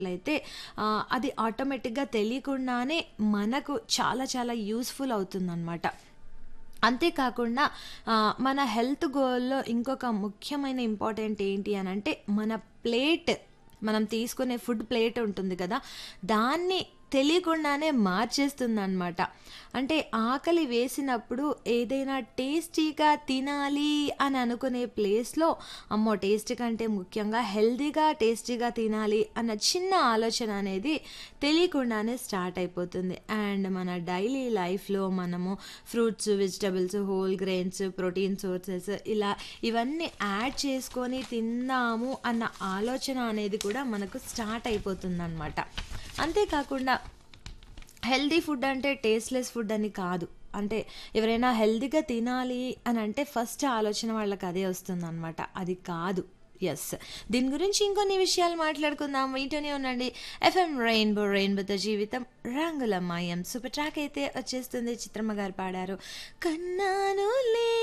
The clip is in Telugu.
అయితే ఆహ్, అది ఆటోమేటిక్‌గా తెలియకుండానే మనకు చాలా చాలా యూజ్‌ఫుల్ అవుతుందనమాట. అంతే కాకుండా ఆహ్, మన హెల్త్ గోల్‌లో ఇంకొక ముఖ్యమైన ఇంపార్టెంట్ ఏంటి అనంటే మన ప్లేట్ మనం తీసుకునే ఫుడ్ ప్లేట్ ఉంటుంది కదా! దాన్ని తెలియకుండానే మార్చేస్తుందనమాట. అంటే ఆకలి వేసినప్పుడు ఏదైనా టేస్టీగా తినాలి అని అనుకునే ప్లేస్‌లో అమ్మో! టేస్ట్ కంటే ముఖ్యంగా హెల్తీగా, టేస్టీగా తినాలి అన్న చిన్న ఆలోచన అనేది తెలియకుండానే స్టార్ట్ అయిపోతుంది. అండ్ మన డైలీ లైఫ్‌లో మనము fruits, vegetables, whole grains, protein sources ఇలా ఇవన్నీ యాడ్ చేసుకొని తిందాము అన్న ఆలోచన అనేది కూడా మనకు స్టార్ట్ అయిపోతుందనమాట. అంతే కాకుండా హెల్తీ ఫుడ్ అంటే టేస్ట్‌లెస్ ఫుడ్ అని కాదు. అంటే ఎవరైనా హెల్తీగా తినాలి అనంటే ఫస్ట్ ఆలోచన వాళ్ళకి అదే వస్తుందనమాట. అది కాదు. యెస్. దీని గురించి ఇంకొన్ని విషయాలు మాట్లాడుకుందాం. వింటూనే ఉండండి. ఎఫ్ఎం రెయిన్బో రెయిన్బోతో జీవితం రంగుల మయం. సూపర్ ట్రాక్ అయితే వచ్చేస్తుంది. చిత్రమ్మ గారు పాడారు. కన్నానులే